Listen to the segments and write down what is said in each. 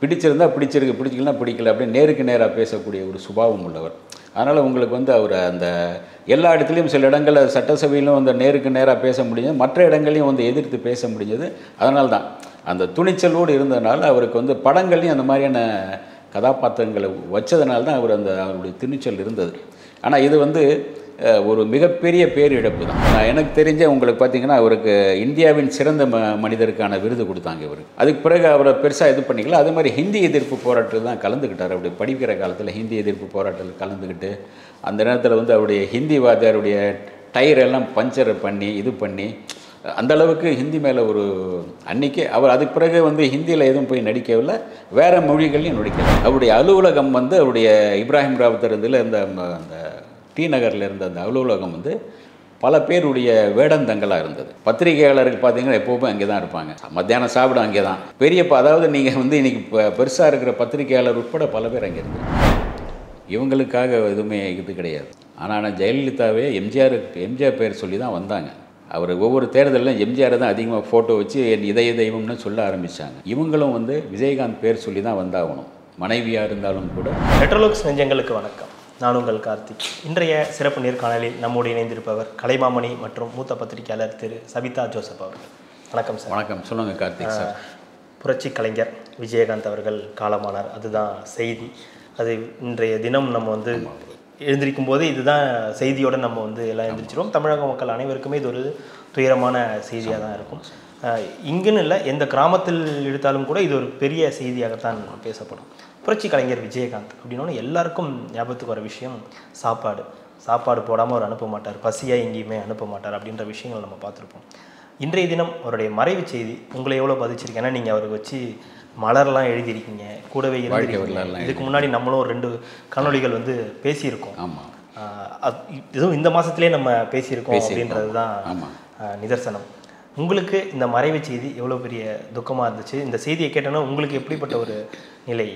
பிடிச்சிருந்தா பிடிச்சிருக்கு பிடிச்சிக்கலனா பிடிக்கல அப்படி நேருக்கு நேராக பேசக்கூடிய ஒரு சுபாவம் உள்ளவர் அதனால் உங்களுக்கு வந்து அவர் அந்த எல்லா இடத்துலையும் சில இடங்களில் சட்டசபையிலும் அந்த நேருக்கு நேராக பேச முடிஞ்சது மற்ற இடங்களையும் வந்து எதிர்த்து பேச முடிஞ்சது அதனால தான் அந்த துணிச்சலோடு இருந்ததுனால அவருக்கு வந்து படங்கள்லையும் அந்த மாதிரியான கதாபாத்திரங்களை வச்சதுனால தான் அவர் அந்த அவருடைய துணிச்சல் இருந்தது ஆனால் இது வந்து அஹ், ஒரு மிகப்பெரிய பேரிழப்பு தான் நான் எனக்கு தெரிஞ்ச உங்களுக்கு பார்த்தீங்கன்னா அவருக்கு இந்தியாவின் சிறந்த ம மனிதருக்கான விருது கொடுத்தாங்க இவருக்கு அதுக்கு பிறகு அவரை பெருசாக இது பண்ணிக்கல அதே மாதிரி ஹிந்தி எதிர்ப்பு போராட்டத்தில் தான் கலந்துக்கிட்டார் அப்படி படிக்கிற காலத்தில் ஹிந்தி எதிர்ப்பு போராட்டத்தில் கலந்துக்கிட்டு அந்த நேரத்தில் வந்து அவருடைய ஹிந்தி வாத்தியாருடைய டயர் எல்லாம் பஞ்சர் பண்ணி இது பண்ணி அந்த அளவுக்கு ஹிந்தி மேலே ஒரு அன்னைக்கு அவர் அதுக்கு பிறகு வந்து ஹிந்தியில் எதுவும் போய் நடிக்கவில்லை வேறு மொழிகளையும் நடிக்கல அவருடைய அலுவலகம் வந்து அவருடைய இப்ராஹிம் ராவத்தர் இதில் இருந்த ம- அந்த டி நகரில் இருந்த அந்த அலுவலகம் வந்து பல பேருடைய வேடந்தங்களாக இருந்தது பத்திரிகையாளர்கள் பார்த்தீங்கன்னா எப்போவுமே அங்கே தான் இருப்பாங்க மத்தியானம் சாப்பிட அங்கே தான் பெரியப்பா அதாவது நீங்கள் வந்து இன்னைக்கு பெருசாக இருக்கிற பத்திரிகையாளர் உட்பட பல பேர் அங்கே இருந்தாங்க இவங்களுக்காக எதுவுமே இது கிடையாது ஆனால் ஜெயலலிதாவே எம்ஜிஆர் எம்ஜிஆர் பேர் சொல்லி தான் வந்தாங்க அவர் ஒவ்வொரு தேர்தலிலும் எம்ஜிஆரை தான் அதிகமாக ஃபோட்டோ வச்சு என் இதய தெய்வம்னு சொல்ல ஆரம்பித்தாங்க இவங்களும் வந்து விஜயகாந்த் பேர் சொல்லி தான் வந்தாகணும் மனைவியாக இருந்தாலும் கூட ரெட்ரோலுக்ஸ் நெஞ்சங்களுக்கு வணக்கம் நான் உங்கள் கார்த்திக் இன்றைய சிறப்பு நேர்காணலில் நம்மோடு இணைந்திருப்பவர் கலைமாமணி மற்றும் மூத்த பத்திரிகையாளர் திரு சபிதா ஜோசப் அவர்கள் வணக்கம் சார் வணக்கம் சொல்லுங்கள் கார்த்திக் சார் புரட்சி கலைஞர் விஜயகாந்த் அவர்கள் காலமானார் அதுதான் செய்தி அது இன்றைய தினம் நம்ம வந்து எழுந்திருக்கும் போது இதுதான் செய்தியோட நம்ம வந்து எல்லாம் எழுந்திரிச்சிருவோம் தமிழக மக்கள் அனைவருக்குமே இது ஒரு துயரமான செய்தியாக தான் இருக்கும் அஹ் இங்குன்னு இல்லை எந்த கிராமத்தில் எடுத்தாலும் கூட இது ஒரு பெரிய செய்தியாகத்தான் பேசப்படும் புரட்சி கலைஞர் விஜயகாந்த் அப்படின்னோன்னு எல்லாருக்கும் ஞாபகத்துக்கு வர விஷயம் சாப்பாடு சாப்பாடு போடாமல் அவர் அனுப்ப மாட்டார் பசியாக எங்கேயுமே அனுப்ப மாட்டார் அப்படின்ற விஷயங்கள் நம்ம பார்த்துருப்போம் இன்றைய தினம் அவருடைய மறைவு செய்தி உங்களை எவ்வளோ பாதிச்சிருக்கு ஏன்னா நீங்கள் அவருக்கு வச்சு மலர்லாம் எழுதியிருக்கீங்க கூடவே வாழ்க்கை இருந்திருக்கீங்க. வரலாறுலாம் இதுக்கு முன்னாடி நம்மளும் ஒரு ரெண்டு காணொளிகள் வந்து பேசியிருக்கோம் ஆமாம் ஆஹ் அது- இதுவும் இந்த மாசத்திலே நம்ம பேசியிருக்கோம் அப்படின்றது தான் ஆமாம் ஆஹ் நிதர்சனம் உங்களுக்கு இந்த மறைவு செய்தி எவ்வளோ பெரிய துக்கமாக இருந்துச்சு இந்த செய்தியை கேட்டோன்னா உங்களுக்கு எப்படிப்பட்ட ஒரு நிலை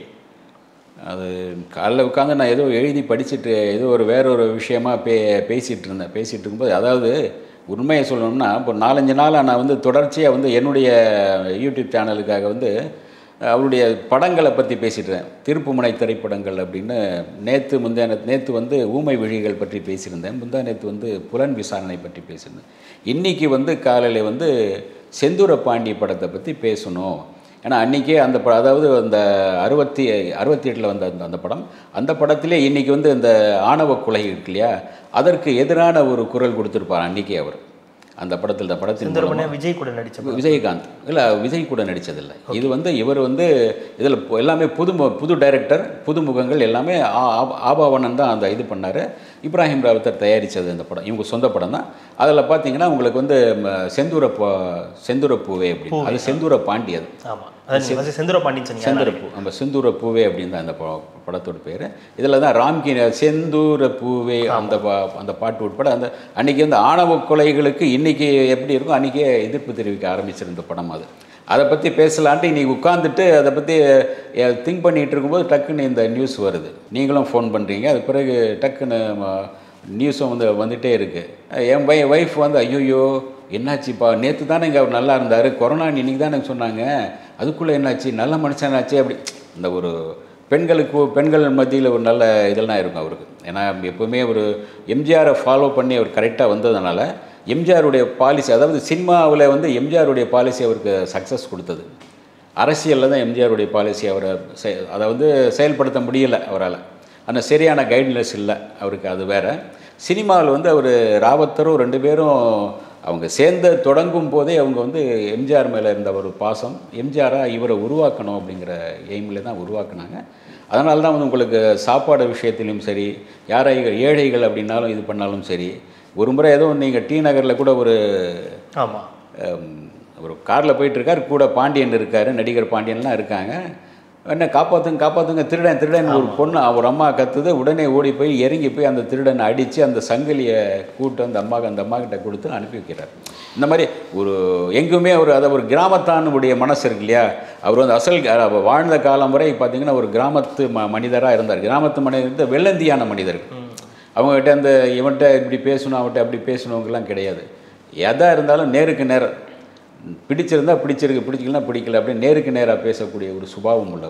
அது காலைல உட்காந்து நான் ஏதோ எழுதி படிச்சுட்டு ஏதோ ஒரு வேற ஒரு விஷயமா பே பேசிகிட்டு இருந்தேன் பேசிகிட்டு இருக்கும்போது அதாவது உண்மையை சொல்லணும்னா இப்போ நாலஞ்சு நாளாக நான் வந்து தொடர்ச்சியாக வந்து என்னுடைய யூடியூப் சேனலுக்காக வந்து அவருடைய படங்களை பற்றி பேசிட்டுறேன் திருப்புமுனை திரைப்படங்கள் அப்படின்னு நேற்று முந்தைய நேற்று வந்து ஊமை விழிகள் பற்றி பேசியிருந்தேன் முந்தா நேற்று வந்து புலன் விசாரணை பற்றி பேசியிருந்தேன் இன்றைக்கி வந்து காலையில் வந்து செந்தூர பாண்டி படத்தை பற்றி பேசணும் ஏன்னா அன்றைக்கே அந்த ப அதாவது அந்த அறுபத்தி அறுபத்தி எட்டில் வந்த அந்த அந்த படம் அந்த படத்திலே இன்றைக்கி வந்து இந்த ஆணவ கொலை இருக்கு இல்லையா அதற்கு எதிரான ஒரு குரல் கொடுத்துருப்பார் அன்றைக்கே அவர் அந்த படத்தில் இந்த படத்தின் மூலமா- சுந்தரமணியா விஜய் கூட நடிச்ச விஜயகாந்த் இல்லை விஜய் கூட நடித்ததில்லை இது வந்து இவர் வந்து இதில் எல்லாமே புது மு- புது டைரக்டர் புது முகங்கள் எல்லாமே ஆ- ஆ- ஆபாவனன் தான் அந்த இது பண்ணார் இப்ராஹிம் ராவத்தர் தயாரித்தது அந்த படம் இவங்க சொந்த படம் தான் அதில் பார்த்தீங்கன்னா உங்களுக்கு வந்து ம, செந்தூர ப- செந்தூர பூவே அப்படின்னு அது செந்தூர பாண்டி அது ஆமாம் அதான் செந்தூர பாண்டியன் சொன்னீங்க செந்தூர பூ நம்ம செந்தூர பூவே அப்படின்னு தான் அந்த ப- படத்தோட பேர் இதில் தான் ராம்கி செந்தூர பூவே அந்த பா- அந்த பாட்டு உட்பட அந்த அன்னைக்கு வந்து ஆணவ கொலைகளுக்கு இன்னைக்கு எப்படி இருக்கும் அன்றைக்கே எதிர்ப்பு தெரிவிக்க ஆரம்பிச்சிருந்த படம் அது அதை பற்றி பேசலான்ட்டு இன்னைக்கு உட்காந்துட்டு அதை பற்றி திங்க் பண்ணிகிட்டு இருக்கும்போது டக்குன்னு இந்த நியூஸ் வருது நீங்களும் ஃபோன் பண்ணுறீங்க அது பிறகு டக்குன்னு நியூஸும் வந்து வந்துகிட்டே இருக்குது என் பை ஒய்ஃப் வந்து ஐயோயோ என்னாச்சுப்பா நேற்று தானே இங்கே அவர் நல்லா இருந்தார் கொரோனா இன்னைக்கு தானே சொன்னாங்க அதுக்குள்ளே என்னாச்சு நல்ல மனுஷனாச்சு அப்படி இந்த ஒரு பெண்களுக்கு பெண்கள் மத்தியில் ஒரு நல்ல இதெல்லாம் இருக்கும் அவருக்கு ஏன்னா எப்போவுமே ஒரு எம்ஜிஆரை ஃபாலோ பண்ணி அவர் கரெக்டாக வந்ததுனால எம்ஜிஆருடைய பாலிசி அதாவது சினிமாவில் வந்து எம்ஜிஆருடைய பாலிசி அவருக்கு சக்ஸஸ் கொடுத்தது அரசியலில் தான் எம்ஜிஆருடைய பாலிசி அவரை செ அதை வந்து செயல்படுத்த முடியலை அவரால் ஆனால் சரியான கைட்லைன்ஸ் இல்லை அவருக்கு அது வேற சினிமாவில் வந்து அவர் ராவத்தரும் ரெண்டு பேரும் அவங்க சேர்ந்த தொடங்கும் போதே அவங்க வந்து எம்ஜிஆர் மேலே இருந்த ஒரு பாசம் எம்ஜிஆராக இவரை உருவாக்கணும் அப்படிங்கிற எய்மில் தான் உருவாக்குனாங்க அதனால தான் வந்து உங்களுக்கு சாப்பாடு விஷயத்திலும் சரி யாரை ஏழைகள் அப்படின்னாலும் இது பண்ணாலும் சரி ஒரு முறை ஏதோ நீங்கள் டி நகரில் கூட ஒரு ஆமாம் ஹம், ஒரு காரில் போயிட்டுருக்கார் கூட பாண்டியன் இருக்கார் நடிகர் பாண்டியன்லாம் இருக்காங்க என்ன காப்பாற்றுங்க காப்பாற்றுங்க திருடன் திருடன் ஒரு பொண்ணு ஒரு அம்மா கத்துது உடனே ஓடி போய் இறங்கி போய் அந்த திருடனை அடித்து அந்த சங்கிலியை கூட்டு அந்த அம்மாவுக்கு அந்த அம்மா கிட்ட கொடுத்து அனுப்பி வைக்கிறார் இந்த மாதிரி ஒரு எங்குமே ஒரு அதை ஒரு கிராமத்தானுடைய மனசு இருக்கு இல்லையா அவர் வந்து அசல் அஹ், வாழ்ந்த காலம் வரை பார்த்தீங்கன்னா ஒரு கிராமத்து ம மனிதராக இருந்தார் கிராமத்து மனிதர் வெள்ளந்தியான மனிதர் அவங்ககிட்ட அந்த இவன்கிட்ட இப்படி பேசணும் அவன்கிட்ட அப்படி பேசணுங்கெல்லாம் கிடையாது எதாக இருந்தாலும் நேருக்கு நேரம் பிடிச்சிருந்தா பிடிச்சிருக்கு பிடிக்கலனா பிடிக்கல அப்படியே நேருக்கு நேராக பேசக்கூடிய ஒரு சுபாவம் உள்ளவர்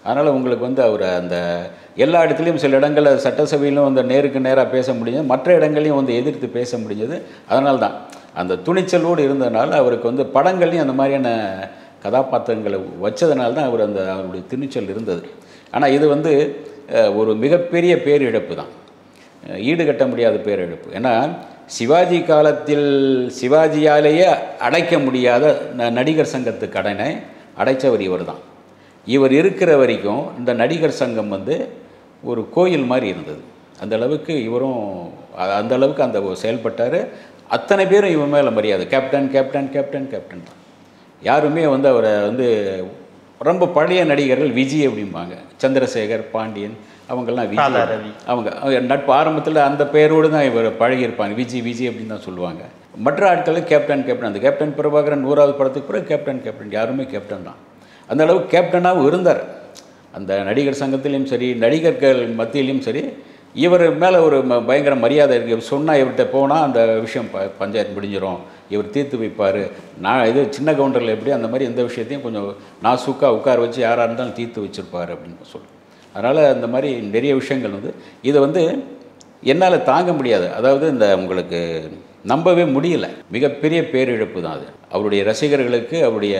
அதனால் உங்களுக்கு வந்து அவர் அந்த எல்லா இடத்துலையும் சில இடங்களில் சட்டசபையிலும் வந்து நேருக்கு நேராக பேச முடிஞ்சது மற்ற இடங்களையும் வந்து எதிர்த்து பேச முடிஞ்சது அதனால தான் அந்த துணிச்சலோடு இருந்ததுனால அவருக்கு வந்து படங்கள்லையும் அந்த மாதிரியான கதாபாத்திரங்களை வச்சதுனால தான் அவர் அந்த அவருடைய துணிச்சல் இருந்தது ஆனால் இது வந்து அஹ், ஒரு மிகப்பெரிய பேரிழப்பு தான் அஹ், ஈடுகட்ட முடியாத பேரிழப்பு ஏன்னா சிவாஜி காலத்தில் சிவாஜியாலேயே அடைக்க முடியாத ந- நடிகர் சங்கத்து கடனை அடைச்சவர் இவர் தான் இவர் இருக்கிற வரைக்கும் இந்த நடிகர் சங்கம் வந்து ஒரு கோயில் மாதிரி இருந்தது அந்த அளவுக்கு இவரும் அ- அந்த அளவுக்கு அந்த செயல்பட்டார் அத்தனை பேரும் இவன் மேலே மரியாதை கேப்டன் கேப்டன் கேப்டன் கேப்டன் தான் யாருமே வந்து அவரை வந்து ரொம்ப பழைய நடிகர்கள் விஜய் அப்படிம்பாங்க சந்திரசேகர் பாண்டியன் அவங்கெல்லாம் ராதா விஜய் ரவி. அவங்க அவங்க நட்பு ஆரம்பத்தில் அந்த பெயரோடு தான் இவர் பழகியிருப்பாங்க விஜய் விஜய் அப்படின்னு தான் சொல்லுவாங்க மற்ற ஆட்களும் கேப்டன் கேப்டன் அந்த கேப்டன் பிரபாகரன் நூறாவது படத்துக்கு பிறகு கேப்டன் கேப்டன் யாருமே கேப்டன் தான் அந்த அளவுக்கு கேப்டனாகவும் இருந்தார் அந்த நடிகர் சங்கத்திலையும் சரி நடிகர்கள் மத்தியிலையும் சரி இவர் மேலே ஒரு ம- பயங்கர மரியாதை இருக்குது சொன்னால் இவர்கிட்ட போனால் அந்த விஷயம் ப பஞ்சாயத்து முடிஞ்சிடும் இவர் தீர்த்து வைப்பார் நான் இது சின்ன கவுண்டரில் எப்படி அந்த மாதிரி எந்த விஷயத்தையும் கொஞ்சம் நாசூக்காக உட்கார வச்சு யாராக இருந்தாலும் தீர்த்து வச்சிருப்பார் அப்படின்னு சொல்லி அதனால் அந்த மாதிரி நிறைய விஷயங்கள் வந்து இதை வந்து என்னால் தாங்க முடியாது அதாவது இந்த உங்களுக்கு நம்பவே முடியல மிகப்பெரிய பேரிழப்பு தான் அது அவருடைய ரசிகர்களுக்கு அவருடைய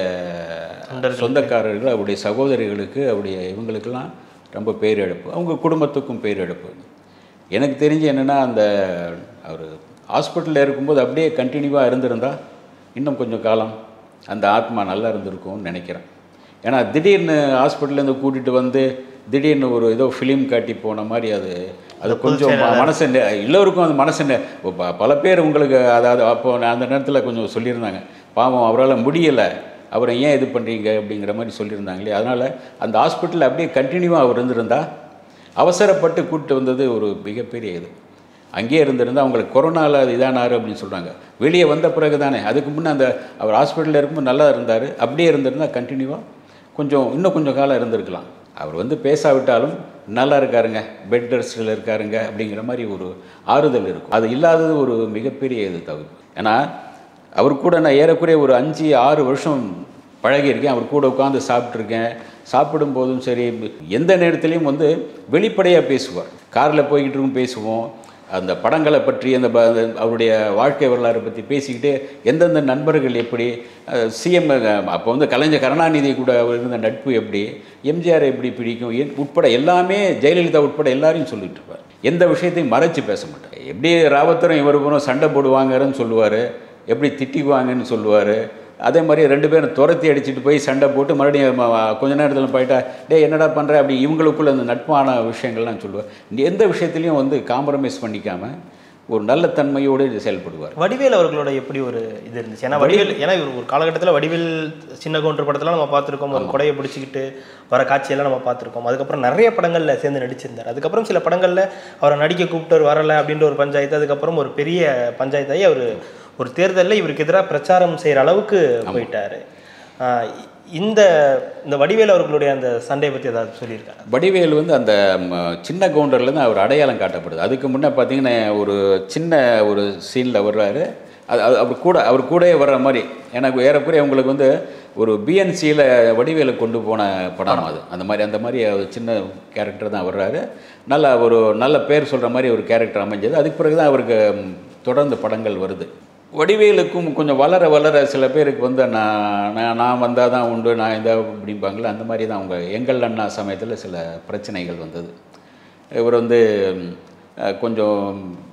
சொந்தக்காரர்கள் அவருடைய சகோதரிகளுக்கு அவருடைய இவங்களுக்கெல்லாம் ரொம்ப பேரிழப்பு அவங்க குடும்பத்துக்கும் பேரிழப்பு எனக்கு தெரிஞ்சு என்னென்னா அந்த அவர் ஹாஸ்பிட்டலில் இருக்கும்போது அப்படியே கண்டினியூவாக இருந்திருந்தா இன்னும் கொஞ்சம் காலம் அந்த ஆத்மா நல்லா இருந்திருக்கும்னு நினைக்கிறேன் ஏன்னா திடீர்னு ஹாஸ்பிட்டல்லேருந்து கூட்டிகிட்டு வந்து திடீர்னு ஒரு ஏதோ ஃபிலிம் காட்டி போன மாதிரி அது அது கொஞ்சம் ம- மனசு நெ- எல்லோருக்கும் அது மனசு நெ- ப- பல பேர் உங்களுக்கு அதாவது அப்போ நான் அந்த நேரத்தில் கொஞ்சம் சொல்லியிருந்தாங்க பாவம் அவரால் முடியலை அவரை ஏன் இது பண்ணுறீங்க அப்படிங்கிற மாதிரி சொல்லியிருந்தாங்களே அதனால் அந்த ஹாஸ்பிட்டலில் அப்படியே கண்டினியூவாக அவர் இருந்திருந்தா அவசரப்பட்டு கூப்பிட்டு வந்தது ஒரு மிகப்பெரிய இது அங்கேயே இருந்திருந்தா அவங்களுக்கு கொரோனாவில் அது இதானாரு அப்படின்னு சொல்கிறாங்க வெளியே வந்த பிறகு தானே அதுக்கு முன்னே அந்த அவர் ஹாஸ்பிட்டலில் இருக்கும்போது நல்லா இருந்தார் அப்படியே இருந்திருந்தா கண்டினியூவாக கொஞ்சம் இன்னும் கொஞ்சம் காலம் இருந்திருக்கலாம் அவர் வந்து பேசாவிட்டாலும் நல்லா இருக்காருங்க பெட் ரெஸ்ட்டில் இருக்காருங்க அப்படிங்கிற மாதிரி ஒரு ஆறுதல் இருக்கும் அது இல்லாதது ஒரு மிகப்பெரிய இது தவிர்ப்பு ஏன்னா அவர் கூட நான் ஏறக்குறைய ஒரு அஞ்சு ஆறு வருஷம் பழகியிருக்கேன் அவர் கூட உட்காந்து சாப்பிட்ருக்கேன் சாப்பிடும்போதும் சரி எந்த நேரத்துலையும் வந்து வெளிப்படையாக பேசுவார் காரில் போய்கிட்டு இருக்கும் பேசுவோம் அந்த படங்களை பற்றி அந்த ப- அந்த அவருடைய வாழ்க்கை வரலாறு பற்றி பேசிக்கிட்டு எந்தெந்த நண்பர்கள் எப்படி சிஎம் அப்போ வந்து கலைஞர் கருணாநிதி கூட அவர் இருந்த நட்பு எப்படி எம்ஜிஆர் எப்படி பிடிக்கும் என் உட்பட எல்லாமே ஜெயலலிதா உட்பட எல்லாரையும் சொல்லிட்டு இருப்பார் எந்த விஷயத்தையும் மறைச்சு பேச மாட்டார் எப்படி ராவத்தரும் இவருக்கும் சண்டை போடுவாங்கன்னு சொல்லுவார் எப்படி திட்டிக்குவாங்கன்னு சொல்லுவார் அதே மாதிரி ரெண்டு பேரும் துரத்தி அடிச்சுட்டு போய் சண்டை போட்டு மறுபடியும் ம- ம- கொஞ்ச நேரத்தில் போயிட்டா டேய் என்னடா பண்ணுற அப்படி இவங்களுக்குள்ள அந்த நட்பான விஷயங்கள்லாம் சொல்லுவார் எந்த விஷயத்துலையும் வந்து காம்ப்ரமைஸ் பண்ணிக்காமல் ஒரு நல்ல தன்மையோடு இது செயல்படுவார் வடிவேல் அவர்களோட எப்படி ஒரு இது இருந்துச்சு ஏன்னா வடிவேல் ஏன்னா இவர் ஒரு காலகட்டத்தில் வடிவேல் சின்ன கவுண்டர் படத்தெல்லாம் நம்ம பார்த்துருக்கோம் ஒரு கொடையை பிடிச்சிக்கிட்டு வர காட்சியெல்லாம் நம்ம பார்த்துருக்கோம் அதுக்கப்புறம் நிறைய படங்களில் சேர்ந்து நடிச்சிருந்தார் அதுக்கப்புறம் சில படங்களில் அவரை நடிக்க கூப்பிட்டு வரலை அப்படின்ற ஒரு பஞ்சாயத்து அதுக்கப்புறம் ஒரு பெரிய பஞ்சாயத்தாகி அவர் ஒரு தேர்தலில் இவருக்கு எதிராக பிரச்சாரம் செய்கிற அளவுக்கு போயிட்டாரு ஆஹ் இந்த இந்த வடிவேல் அவர்களுடைய அந்த சண்டையை பற்றி ஏதாவது சொல்லியிருக்காரு வடிவேல் வந்து அந்த ம, சின்ன கவுண்டர்லேருந்து அவர் அடையாளம் காட்டப்படுது அதுக்கு முன்னே பார்த்தீங்கன்னா ஒரு சின்ன ஒரு சீனில் வர்றாரு அது அது அவர் கூட அவர் கூடயே வர்ற மாதிரி எனக்கு ஏறக்குறைய உங்களுக்கு வந்து ஒரு பிஎன்சியில் வடிவேலை கொண்டு போன படம் அது அந்த மாதிரி அந்த மாதிரி ஒரு சின்ன கேரக்டர் தான் வர்றாரு நல்ல ஒரு நல்ல பேர் சொல்கிற மாதிரி ஒரு கேரக்டர் அமைஞ்சது அதுக்கு பிறகு தான் அவருக்கு ம், தொடர்ந்து படங்கள் வருது வடிவேலுக்கும் கொஞ்சம் வளர வளர சில பேருக்கு வந்து நான் நான் நான் வந்தால் தான் உண்டு நான் இந்த அப்படிம்பாங்களே அந்த மாதிரி தான் அவங்க எங்கள் அண்ணா சமயத்தில் சில பிரச்சனைகள் வந்தது இவர் வந்து ம், அஹ், கொஞ்சம்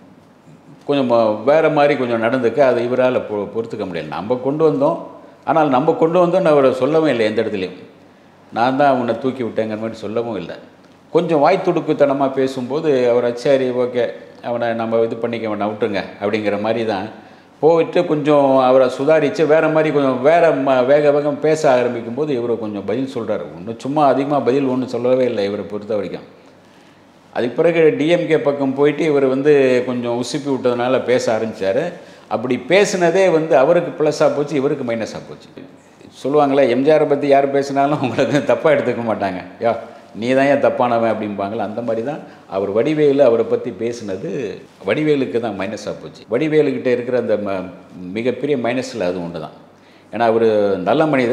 கொஞ்சம் ம- வேற மாதிரி கொஞ்சம் நடந்துக்க அது இவரால் பொ பொறுத்துக்க முடியல நம்ம கொண்டு வந்தோம் ஆனால் நம்ம கொண்டு வந்தோம்னு அவரை சொல்லவும் இல்லை எந்த இடத்துலையும் நான் தான் உன்னை தூக்கி விட்டேங்கிற மாதிரி சொல்லவும் இல்லை கொஞ்சம் வாய் துடுக்குத்தனமாக பேசும்போது அவர் சரி ஓகே அவனை நம்ம இது பண்ணிக்க வேண்டாம் விட்டுருங்க அப்படிங்கிற மாதிரி தான் போயிட்டு கொஞ்சம் அவரை சுதாரித்து வேறு மாதிரி கொஞ்சம் வேறு ம வேக வேகம் பேச ஆரம்பிக்கும் போது இவர் கொஞ்சம் பதில் சொல்கிறாரு ஒன்றும் சும்மா அதிகமாக பதில் ஒன்றும் சொல்லவே இல்லை இவரை பொறுத்த வரைக்கும் அதுக்கு பிறகு டிஎம்கே பக்கம் போயிட்டு இவர் வந்து கொஞ்சம் உசுப்பி விட்டதுனால பேச ஆரம்பிச்சார் அப்படி பேசுனதே வந்து அவருக்கு ப்ளஸ்ஸாக போச்சு இவருக்கு மைனஸாக போச்சு சொல்லுவாங்களே எம்ஜிஆரை பற்றி யார் பேசினாலும் உங்களுக்கு தப்பாக எடுத்துக்க மாட்டாங்க யா நீ தான் ஏன் தப்பானவன் அப்படிம்பாங்களே அந்த மாதிரி தான் அவர் வடிவேலு அவரை பற்றி பேசினது வடிவேலுக்கு தான் மைனஸாக போச்சு வடிவேலுக்கிட்ட இருக்கிற அந்த ம மிகப்பெரிய மைனஸில் அது ஒன்று தான் ஏன்னா அவர் நல்ல மனிதர்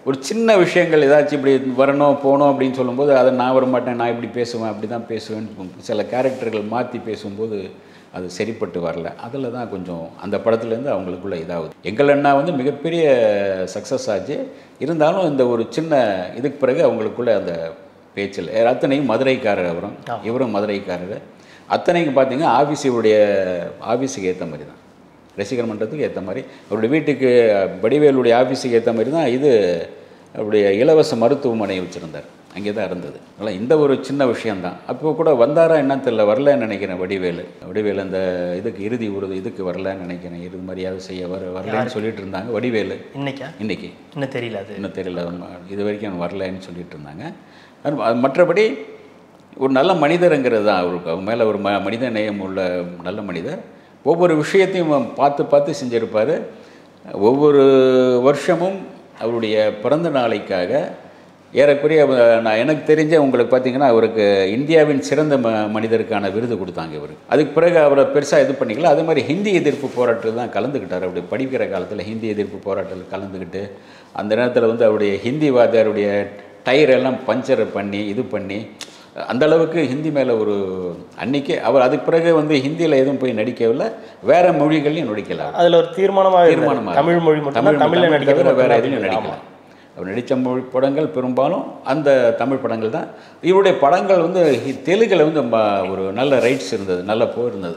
ஒரு சின்ன விஷயங்கள் ஏதாச்சும் இப்படி வரணும் போகணும் அப்படின்னு சொல்லும்போது அதை நான் வர மாட்டேன் நான் இப்படி பேசுவேன் அப்படி தான் பேசுவேன்னு சில கேரக்டர்கள் மாற்றி பேசும்போது அது சரிப்பட்டு வரல அதில் தான் கொஞ்சம் அந்த படத்துலேருந்து அவங்களுக்குள்ள இதாகுது எங்கள் அண்ணா வந்து மிகப்பெரிய சக்ஸஸ் ஆச்சு இருந்தாலும் இந்த ஒரு சின்ன இதுக்கு பிறகு அவங்களுக்குள்ள அந்த பேச்சில் அத்தனையும் மதுரைக்காரர் அவரும் இவரும் மதுரைக்காரர் அத்தனைக்கும் பார்த்தீங்கன்னா ஆஃபீஸ் இவருடைய ஆஃபீஸுக்கு ஏற்ற மாதிரி தான் ரசிகர் மன்றத்துக்கு ஏற்ற மாதிரி அவருடைய வீட்டுக்கு வடிவேலுடைய ஆஃபீஸுக்கு ஏற்ற மாதிரி தான் இது அவருடைய இலவச மருத்துவமனை வச்சுருந்தார் அங்கே தான் இருந்தது அதனால் இந்த ஒரு சின்ன விஷயந்தான் அப்போ கூட வந்தாரா என்னன்னு தெரியல வரலன்னு நினைக்கிறேன் வடிவேலு வடிவேலு அந்த இதுக்கு இறுதி ஒரு இதுக்கு வரலன்னு நினைக்கிறேன் இறுதி மரியாதை செய்ய வர வரலன்னு சொல்லிட்டு இருந்தாங்க வடிவேலு இன்னைக்கா இன்னைக்கு இன்னும் தெரியல அது இன்னும் தெரியல ம- இது வரைக்கும் அவன் வரலன்னு சொல்லிட்டு இருந்தாங்க அது- அது மற்றபடி ஒரு நல்ல மனிதருங்கிறது தான் அவருக்கு அவங்க மேலே ஒரு ம மனித நேயம் உள்ள நல்ல மனிதர் ஒவ்வொரு விஷயத்தையும் அவன் பார்த்து பார்த்து செஞ்சுருப்பார் ஒவ்வொரு வருஷமும் அவருடைய பிறந்த நாளைக்காக ஏறக்குறைய அவ- நான் எனக்கு தெரிஞ்ச உங்களுக்கு பார்த்தீங்கன்னா அவருக்கு இந்தியாவின் சிறந்த ம மனிதருக்கான விருது கொடுத்தாங்க இவருக்கு அதுக்கு பிறகு அவரை பெருசாக இது பண்ணிக்கல அதே மாதிரி ஹிந்தி எதிர்ப்பு போராட்டத்தில் தான் கலந்துக்கிட்டார் அப்படி படிக்கிற காலத்தில் ஹிந்தி எதிர்ப்பு போராட்டத்தில் கலந்துக்கிட்டு அந்த நேரத்தில் வந்து அவருடைய ஹிந்தி வாத்தியாருடைய டயர் எல்லாம் பஞ்சர் பண்ணி இது பண்ணி அந்த அளவுக்கு ஹிந்தி மேலே ஒரு அன்னைக்கு அவர் அதுக்கு பிறகு வந்து ஹிந்தியில் எதுவும் போய் நடிக்கவில்லை வேற மொழிகளையும் நடிக்கல அவர். அதுல ஒரு தீர்மானமாக தீர்மானமா தமிழ் மொழி மட்டும் தமிழ் தமிழ்ல தமிழ் நடிக்கிறது தவிர வேற மட்டும்தான் எதுவும் அப்படிங்கிறது. நடிக்கல அவர் நடித்த மொழி படங்கள் பெரும்பாலும் அந்த தமிழ் படங்கள் தான் இவருடைய படங்கள் வந்து ஹி- தெலுங்குல வந்து ம- ஒரு நல்ல ரைட்ஸ் இருந்தது நல்ல போயிருந்தது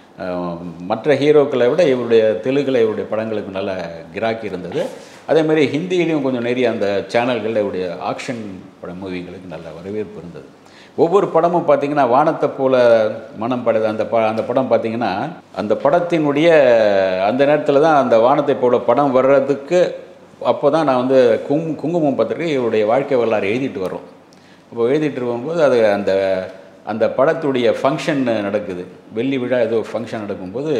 அஹ் மற்ற ஹீரோக்களை விட இவருடைய தெலுங்குல இவருடைய படங்களுக்கு நல்ல கிராக்கி இருந்தது அதே மாதிரி ஹிந்தியிலையும் கொஞ்சம் நிறைய அந்த சேனல்களில் இவருடைய ஆக்ஷன் பட மூவிகளுக்கு நல்ல வரவேற்பு இருந்தது ஒவ்வொரு படமும் பார்த்தீங்கன்னா வானத்தை போல மனம் படைத அந்த ப அந்த படம் பார்த்தீங்கன்னா அந்த படத்தினுடைய அந்த நேரத்தில் தான் அந்த வானத்தை போல படம் வர்றதுக்கு அப்போ தான் நான் வந்து கும் குங்குமம் பத்திரிக்கை இவருடைய வாழ்க்கை வரலாறு எழுதிட்டு வரோம் அப்போ எழுதிட்டு வரும்போது அது அந்த அந்த படத்துடைய ஃபங்க்ஷன் நடக்குது வெள்ளி விழா ஏதோ ஃபங்க்ஷன் நடக்கும்போது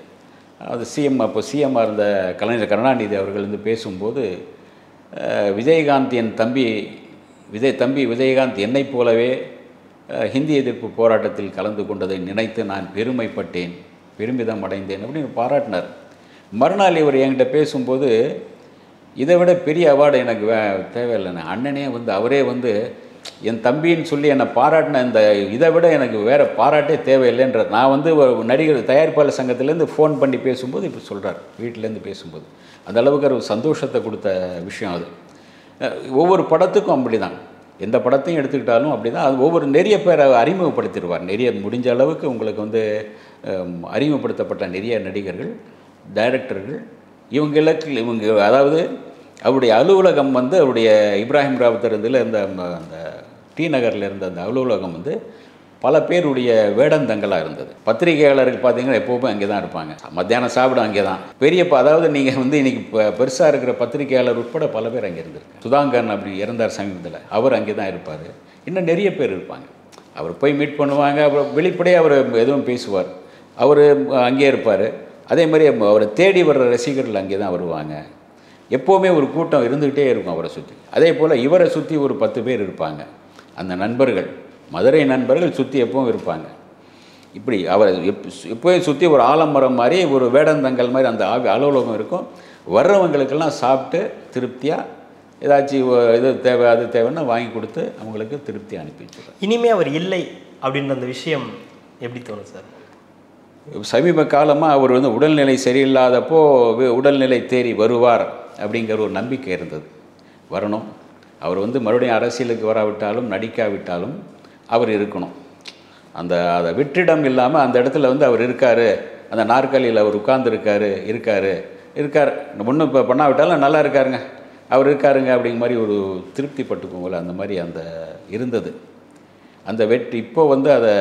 அது சிஎம் அப்போ சிஎம்மாக இருந்த கலைஞர் கருணாநிதி அவர்கள் வந்து பேசும்போது அஹ், விஜயகாந்த் என் தம்பி விஜய் தம்பி விஜயகாந்த் என்னைப் போலவே அஹ், ஹிந்தி எதிர்ப்பு போராட்டத்தில் கலந்து கொண்டதை நினைத்து நான் பெருமைப்பட்டேன் பெருமிதம் அடைந்தேன் அப்படின்னு பாராட்டினார் மறுநாள் இவர் என்கிட்ட பேசும்போது இதை விட பெரிய அவார்டு எனக்கு வே தேவையில்லைண்ணே அண்ணனே வந்து அவரே வந்து என் தம்பின்னு சொல்லி என்னை பாராட்டின இந்த இதை விட எனக்கு வேறு பாராட்டே தேவையில்லைன்ற நான் வந்து ஒரு நடிகர் தயாரிப்பாளர் சங்கத்திலேருந்து ஃபோன் பண்ணி பேசும்போது இப்போ சொல்கிறார் வீட்டிலேருந்து பேசும்போது அந்த அளவுக்கு ஒரு சந்தோஷத்தை கொடுத்த விஷயம் அது அஹ் ஒவ்வொரு படத்துக்கும் அப்படி தான் எந்த படத்தையும் எடுத்துக்கிட்டாலும் அப்படி தான் அது ஒவ்வொரு நிறைய பேரை அறிமுகப்படுத்திடுவார் நிறைய முடிஞ்ச அளவுக்கு உங்களுக்கு வந்து அஹ், அறிமுகப்படுத்தப்பட்ட நிறைய நடிகர்கள் டைரக்டர்கள் இவங்களுக்கு இவங்க அதாவது அவருடைய அலுவலகம் வந்து அவருடைய இப்ராஹிம் ராவுத்தர் இதில் இருந்த அந்த- அந்த டி நகரில் இருந்த அந்த அலுவலகம் வந்து பல பேருடைய வேடந்தங்களாக இருந்தது பத்திரிகையாளர்கள் பார்த்தீங்கன்னா எப்போவுமே அங்கே தான் இருப்பாங்க மத்தியானம் சாப்பிட அங்கே தான் பெரிய ப- அதாவது நீங்கள் வந்து இன்னைக்கு பெருசாக இருக்கிற பத்திரிகையாளர் உட்பட பல பேர் அங்கே இருந்திருக்கு சுதாங்கன் அப்படி இறந்தார் சமீபத்தில் அவர் அங்கே தான் இருப்பார் இன்னும் நிறைய பேர் இருப்பாங்க அவர் போய் மீட் பண்ணுவாங்க அப்புறம் வெளிப்படையாக அவர் எதுவும் பேசுவார் அவர் அங்கேயே இருப்பார் அதே மாதிரி அவரை தேடி வர்ற ரசிகர்கள் அங்கே தான் வருவாங்க எப்போவுமே ஒரு கூட்டம் இருந்துக்கிட்டே இருக்கும் அவரை சுற்றி அதே போல் இவரை சுற்றி ஒரு பத்து பேர் இருப்பாங்க அந்த நண்பர்கள் மதுரை நண்பர்கள் சுற்றி எப்பவும் இருப்பாங்க இப்படி அவர் எப் எப்போயும் சுற்றி ஒரு ஆலமரம் மாதிரி ஒரு வேடந்தங்கள் மாதிரி அந்த ஆவி அலுவலகம் இருக்கும் வர்றவங்களுக்கெல்லாம் சாப்பிட்டு திருப்தியாக ஏதாச்சும் ஒ- இது தேவை அது தேவைன்னா வாங்கி கொடுத்து அவங்களுக்கு திருப்தி அனுப்பி வச்சுருவேன் இனிமே அவர் இல்லை அப்படின்ற அந்த விஷயம் எப்படி தோணும் சார் சமீப காலமாக அவர் வந்து உடல்நிலை சரியில்லாதப்போ வி- உடல்நிலை தேறி வருவார் அப்படிங்கிற ஒரு நம்பிக்கை இருந்தது வரணும் அவர் வந்து மறுபடியும் அரசியலுக்கு வராவிட்டாலும் நடிக்காவிட்டாலும் அவர் இருக்கணும் அந்த அதை வெற்றிடம் இல்லாமல் அந்த இடத்துல வந்து அவர் இருக்கார் அந்த நாற்காலியில் அவர் உட்கார்ந்துருக்காரு இருக்கார் இருக்கார் ஒன்றும் இப்போ பண்ணாவிட்டாலும் நல்லா இருக்காருங்க அவர் இருக்காருங்க அப்படிங்கிற மாதிரி ஒரு திருப்தி பட்டுக்குவோம்ல அந்த மாதிரி அந்த இருந்தது அந்த வெற்றி இப்போ வந்து அதை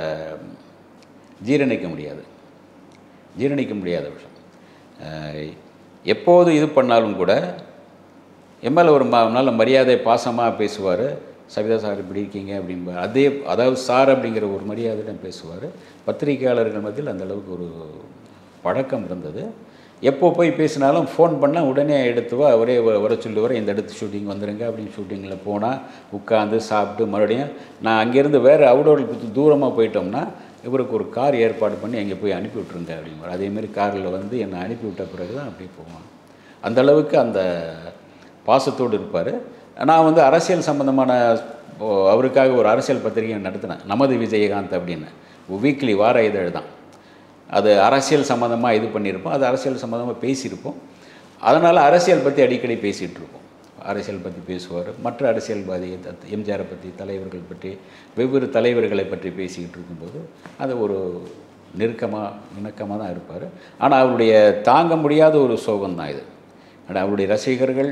ஜீரணிக்க முடியாது ஜீரணிக்க முடியாத விஷயம் அஹ் எப்போது இது பண்ணாலும் கூட என் மேலே ஒரு ம நல்ல மரியாதை பாசமாக பேசுவார் சவிதா சார் இப்படி இருக்கீங்க அப்படிம்பார் அதே அதாவது சார் அப்படிங்கிற ஒரு மரியாதையுடன் பேசுவார் பத்திரிகையாளர்கள் மத்தியில் அந்த அளவுக்கு ஒரு பழக்கம் இருந்தது எப்போ போய் பேசினாலும் ஃபோன் பண்ணால் உடனே எடுத்து வா அவரே வ- வர சொல்லுவார் இந்த இடத்து ஷூட்டிங் வந்துடுங்க அப்படின்னு ஷூட்டிங்கில் போனால் உட்காந்து சாப்பிட்டு மறுபடியும் நான் அங்கேருந்து வேறு அவுடோருக்கு தூரமாக போயிட்டோம்னா இவருக்கு ஒரு கார் ஏற்பாடு பண்ணி அங்கே போய் அனுப்பி விட்ருங்க அப்படிம்பார் அதேமாரி காரில் வந்து என்னை அனுப்பி விட்ட பிறகு தான் அப்படியே போவான் அந்த அளவுக்கு அந்த பாசத்தோடு இருப்பார் நான் வந்து அரசியல் சம்மந்தமான ஓ, அவருக்காக ஒரு அரசியல் பத்திரிகை நடத்தினேன் நமது விஜயகாந்த் அப்படின்னு வீக்லி வார இதழ் தான் அது அரசியல் சம்மந்தமாக இது பண்ணியிருப்போம் அது அரசியல் சம்மந்தமாக பேசியிருப்போம் அதனால் அரசியல் பற்றி அடிக்கடி பேசிகிட்டு இருப்போம் அரசியல் பற்றி பேசுவார் மற்ற அரசியல்வாதி த- எம்ஜிஆரை பற்றி தலைவர்கள் பற்றி வெவ்வேறு தலைவர்களை பற்றி பேசிக்கிட்டு இருக்கும்போது அது ஒரு நெருக்கமாக இணக்கமாக தான் இருப்பார் ஆனால் அவருடைய தாங்க முடியாத ஒரு சோகம் தான் இது ஆனால் அவருடைய ரசிகர்கள்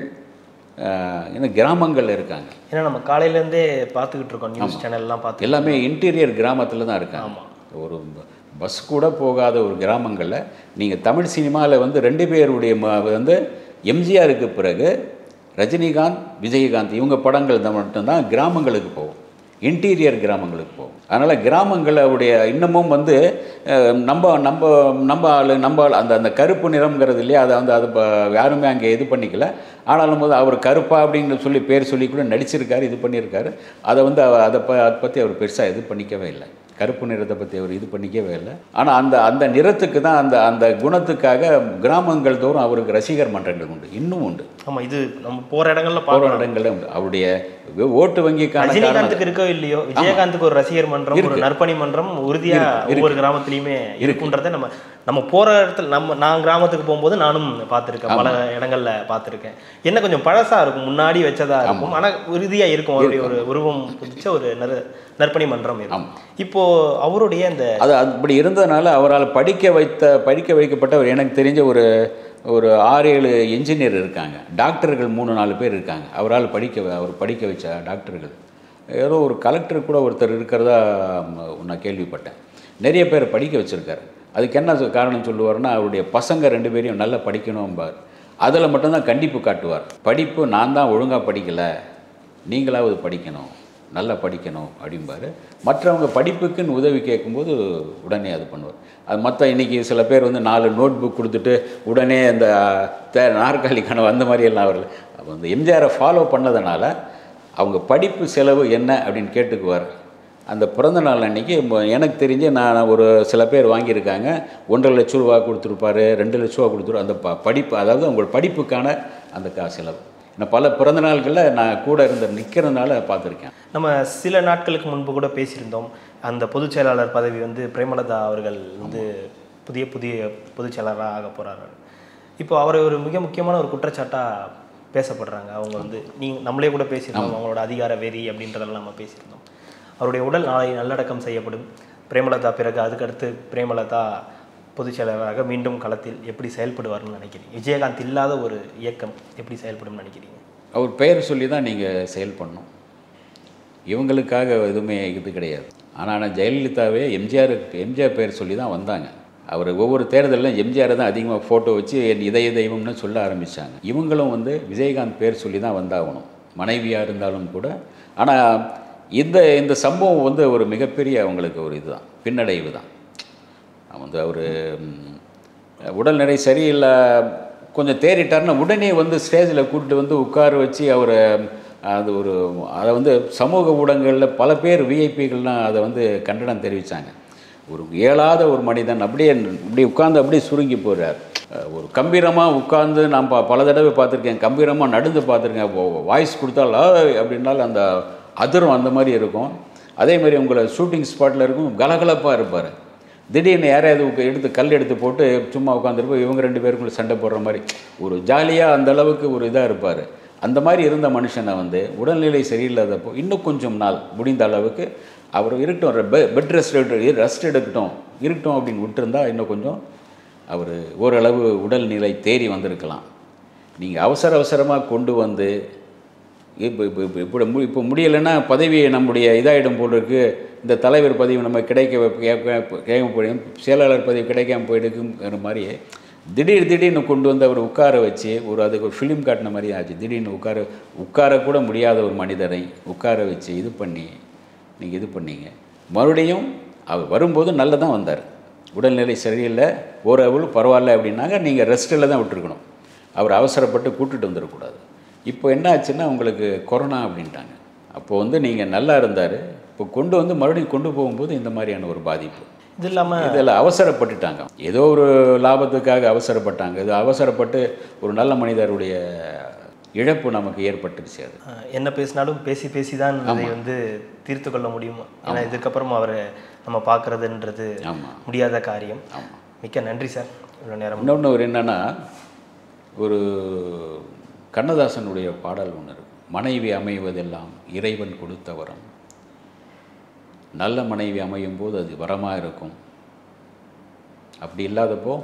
ஆஹ், இன்னும் கிராமங்களில் இருக்காங்க ஏன்னா நம்ம காலையிலேருந்தே பார்த்துக்கிட்டு இருக்கோம் நியூஸ் சேனல்லாம் பார்த்து எல்லாமே இன்டீரியர் கிராமத்தில் தான் இருக்காங்க ஆமா. ஒரு ப- பஸ் கூட போகாத ஒரு கிராமங்களில் நீங்கள் தமிழ் சினிமாவில் வந்து ரெண்டு பேருடைய ம- வந்து எம்ஜிஆருக்கு பிறகு ரஜினிகாந்த் விஜயகாந்த் இவங்க படங்கள் தான் மட்டும்தான் கிராமங்களுக்கு போகும் இன்டீரியர் கிராமங்களுக்கு போகும் அதனால் கிராமங்களுடைய இன்னமும் வந்து அஹ், நம்ம நம்ம நம்ம ஆளு நம்ம ஆளு அந்த அந்த கருப்பு நிறம்ங்கிறது இல்லையா அதை வந்து அது ப- யாருமே அங்கே இது பண்ணிக்கல ஆனாலும் போது அவர் கருப்பா அப்படின்னு சொல்லி பேர் சொல்லி கூட நடிச்சிருக்காரு இது பண்ணியிருக்காரு அதை வந்து அவ- அதை ப அதை பற்றி அவர் பெருசாக இது பண்ணிக்கவே இல்லை கருப்பு நிறத்தை பற்றி அவர் இது பண்ணிக்கவே இல்லை ஆனால் அந்த அந்த நிறத்துக்கு தான் அந்த அந்த குணத்துக்காக கிராமங்கள் தோறும் அவருக்கு ரசிகர் மன்றங்கள் உண்டு இன்னும் உண்டு ஆமா இது நம்ம போற இடங்கள்ல போகிற பார்க்கலாம் இடங்கள்ல உண்டு அவருடைய ஓட்டு வங்கிக்கான காரணம் ரஜினிகாந்துக்கு இருக்கோ இல்லையோ விஜயகாந்துக்கு ஒரு ரசிகர் மன்றம் ஒரு நற்பணி மன்றம் உறுதியா ஒவ்வொரு கிராமத்துலயுமே இருக்குன்றத நம்ம நம்ம போற இடத்துல நம்ம நான் கிராமத்துக்கு போகும்போது நானும் பார்த்திருக்கேன் பல இடங்கள்ல பார்த்திருக்கேன் என்ன கொஞ்சம் பழசா இருக்கும் முன்னாடி வச்சதா இருக்கும் ஆனா உறுதியா இருக்கும் அவருடைய ஒரு உருவம் புதிச்ச ஒரு நறு நற்பணி மன்றம் இருக்கும் இப்போ அவருடைய அந்த அது அப்படி இருந்ததுனால அவரால் படிக்க வைத்த படிக்க வைக்கப்பட்டவர் எனக்கு தெரிஞ்ச ஒரு ஒரு ஆறு ஏழு இன்ஜினியர் இருக்காங்க டாக்டர்கள் மூணு நாலு பேர் இருக்காங்க அவரால் படிக்க வ- அவர் படிக்க வச்ச டாக்டர்கள் ஏதோ ஒரு கலெக்டர் கூட ஒருத்தர் இருக்கிறதா ம், நான் கேள்விப்பட்டேன் நிறைய பேர் படிக்க வச்சுருக்காரு அதுக்கு என்ன சொ- காரணம் சொல்லுவாருன்னா அவருடைய பசங்க ரெண்டு பேரையும் நல்லா படிக்கணும்பார் அதில் மட்டும்தான் கண்டிப்பு காட்டுவார் படிப்பு நான் தான் ஒழுங்காக படிக்கலை நீங்களாவது படிக்கணும் நல்லா படிக்கணும் அப்படிம்பாரு மற்றவங்க படிப்புக்குன்னு உதவி கேட்கும்போது உடனே அது பண்ணுவார் அது மற்ற இன்றைக்கி சில பேர் வந்து நாலு நோட் புக் கொடுத்துட்டு உடனே அந்த தே நாற்காலி கனவு அந்த மாதிரி எல்லாம் வரல அப்போ அந்த எம்ஜிஆரை ஃபாலோ பண்ணதுனால அவங்க படிப்பு செலவு என்ன அப்படின்னு கேட்டுக்குவார் அந்த பிறந்த நாள் அன்னைக்கு ம- எனக்கு தெரிஞ்சு நான் ஒரு சில பேர் வாங்கியிருக்காங்க ஒன்றரை லட்ச ரூபா கொடுத்துருப்பாரு ரெண்டு லட்ச ரூபா கொடுத்துரு அந்த ப படிப்பு அதாவது உங்களோட படிப்புக்கான அந்த கா செலவு நான் பல பிறந்த நாள்களில் நான் கூட இருந்த நிற்கிறதுனால பார்த்துருக்கேன் நம்ம சில நாட்களுக்கு முன்பு கூட பேசியிருந்தோம் அந்த பொதுச் செயலாளர் பதவி வந்து பிரேமலதா அவர்கள் வந்து புதிய புதிய பொதுச் செயலாளராக ஆக போறாரு இப்போ அவரை ஒரு மிக முக்கியமான ஒரு குற்றச்சாட்டா பேசப்படுறாங்க அவங்க வந்து நீ நம்மளே கூட பேசியிருந்தோம் அவங்களோட அதிகார வெறி அப்படின்றதெல்லாம் நம்ம பேசியிருந்தோம் அவருடைய உடல் நாளை நல்லடக்கம் செய்யப்படும் பிரேமலதா பிறகு அதுக்கடுத்து பிரேமலதா பொதுச் செயலாளராக மீண்டும் களத்தில் எப்படி செயல்படுவார்னு நினைக்கிறீங்க விஜயகாந்த் இல்லாத ஒரு இயக்கம் எப்படி செயல்படும்னு நினைக்கிறீங்க அவர் பெயர் சொல்லி தான் நீங்கள் செயல் பண்ணணும் இவங்களுக்காக எதுவுமே இது கிடையாது ஆனால் ஆனால் ஜெயலலிதாவே எம்ஜிஆர் எம்ஜிஆர் பேர் சொல்லி தான் வந்தாங்க அவர் ஒவ்வொரு தேர்தலிலும் எம்ஜிஆரை தான் அதிகமாக ஃபோட்டோ வச்சு என் இதய தெய்வம்னு சொல்ல ஆரம்பித்தாங்க இவங்களும் வந்து விஜயகாந்த் பேர் சொல்லி தான் வந்தாகணும் மனைவியாக இருந்தாலும் கூட ஆனால் இந்த இந்த சம்பவம் வந்து ஒரு மிகப்பெரிய அவங்களுக்கு ஒரு இதுதான் பின்னடைவு தான் வந்து அவர் உடல்நிலை சரியில்லை கொஞ்சம் தேறிட்டாருன்னா உடனே வந்து ஸ்டேஜில் கூப்பிட்டு வந்து உட்கார வச்சு அவரை அது ஒரு அதை வந்து சமூக ஊடகங்களில் பல பேர் விஐபிகள்லாம் அதை வந்து கண்டனம் தெரிவித்தாங்க ஒரு இயலாத ஒரு மனிதன் அப்படியே இப்படி உட்கார்ந்து அப்படியே சுருங்கி போகிறார் ஒரு கம்பீரமாக உட்கார்ந்து நான் ப பல தடவை பார்த்துருக்கேன் கம்பீரமாக நடந்து பார்த்துருக்கேன் வாய்ஸ் கொடுத்தால் "ஆ" அப்படின்னாலும் அந்த அதிரும் அந்த மாதிரி இருக்கும் அதே மாதிரி உங்களை ஷூட்டிங் ஸ்பாட்டில் இருக்கும் கலகலப்பாக இருப்பார் திடீர்னு யாரையாவது உக்க- எடுத்து கல் எடுத்து போட்டு சும்மா உட்காந்துருப்போம் இவங்க ரெண்டு பேருக்குள்ள சண்டை போடுற மாதிரி ஒரு ஜாலியாக அந்த அளவுக்கு ஒரு இதாக இருப்பார் அந்த மாதிரி இருந்த மனுஷனை வந்து உடல்நிலை சரியில்லாதப்போ இன்னும் கொஞ்சம் நாள் முடிந்த அளவுக்கு அவர் இருக்கட்டும் பெ பெட் ரெஸ்ட் எடுத்து ரெஸ்ட் எடுக்கட்டும் இருக்கட்டும் அப்படின்னு விட்டுருந்தா இன்னும் கொஞ்சம் அவர் ஓரளவு உடல்நிலை தேறி வந்திருக்கலாம் நீங்கள் அவசர அவசரமாக கொண்டு வந்து இப்போ இப்போ இப்போ இப்போ மு இப்போ முடியலைன்னா பதவி நம்முடைய இதாகிடும் போல் இருக்கு இந்த தலைவர் பதவி நம்ம கிடைக்க கேட்க போயிடும் செயலாளர் பதவி கிடைக்காம போயிடுக்குங்கிற மாதிரி திடீர் திடீர்னு கொண்டு வந்து அவர் உட்கார வச்சு ஒரு அதுக்கு ஒரு ஃபிலிம் காட்டின மாதிரி ஆச்சு திடீர்னு உட்கார உட்காரக்கூட முடியாத ஒரு மனிதரை உட்கார வச்சு இது பண்ணி நீங்கள் இது பண்ணீங்க மறுபடியும் அவர் வரும்போது நல்லா தான் வந்தார் உடல்நிலை சரியில்லை ஓரளவு பரவாயில்ல அப்படின்னாங்க நீங்கள் ரெஸ்ட்டில் தான் விட்டுருக்கணும் அவர் அவசரப்பட்டு கூட்டிட்டு வந்துடக்கூடாது இப்போ என்ன ஆச்சுன்னா உங்களுக்கு கொரோனா அப்படின்ட்டாங்க அப்போ வந்து நீங்கள் நல்லா இருந்தார் இப்போ கொண்டு வந்து மறுபடியும் கொண்டு போகும்போது இந்த மாதிரியான ஒரு பாதிப்பு இது இல்லாம இதில் அவசரப்பட்டுட்டாங்க ஏதோ ஒரு லாபத்துக்காக அவசரப்பட்டாங்க இது அவசரப்பட்டு ஒரு நல்ல மனிதருடைய இழப்பு நமக்கு ஏற்பட்டுருச்சு அது அஹ் என்ன பேசினாலும் பேசி பேசி தான் அதை வந்து தீர்த்து கொள்ள முடியும் ஏன்னா இதுக்கப்புறம் அவரை நம்ம பார்க்கறதுன்றது ஆமாம் முடியாத காரியம் மிக்க நன்றி சார் இவ்வளோ நேரம் இன்னொன்று ஒரு என்னன்னா ஒரு கண்ணதாசனுடைய பாடல் ஒன்று இருக்கு மனைவி அமைவதெல்லாம் இறைவன் கொடுத்த வரம் நல்ல மனைவி அமையும் போது அது வரமாக இருக்கும் அப்படி இல்லாதப்போ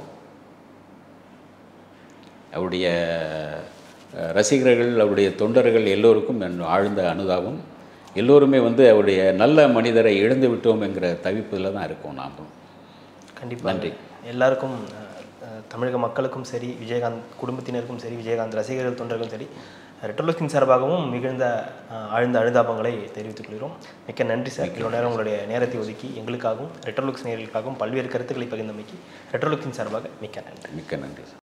அவருடைய அஹ், ரசிகர்கள் அவருடைய தொண்டர்கள் எல்லோருக்கும் என் ஆழ்ந்த அனுதாபம் எல்லோருமே வந்து அவருடைய நல்ல மனிதரை இழந்து விட்டோம் என்கிற தவிப்பில் தான் இருக்கோம் நாமும் கண்டிப்பாக நன்றி. எல்லாருக்கும் அஹ், அஹ், தமிழக மக்களுக்கும் சரி விஜயகாந்த் குடும்பத்தினருக்கும் சரி விஜயகாந்த் ரசிகர்கள் தொண்டர்களுக்கும் சரி ரெட்டோலோக்கின் சார்பாகவும் மிகுந்த அஹ், ஆழ்ந்த அனுதாபங்களை தெரிவித்துக் கொள்கிறோம் மிக்க நன்றி சார் இவ்வளோ நேரம் உங்களுடைய நேரத்தை ஒதுக்கி எங்களுக்காகவும் ரெட்டோலுக்ஸ் நேர்களுக்காகவும் பல்வேறு கருத்துக்களை பகிர்ந்தமைக்கு ரெட்டோலுக்கின் சார்பாக மிக்க நன்றி மிக்க நன்றி சார்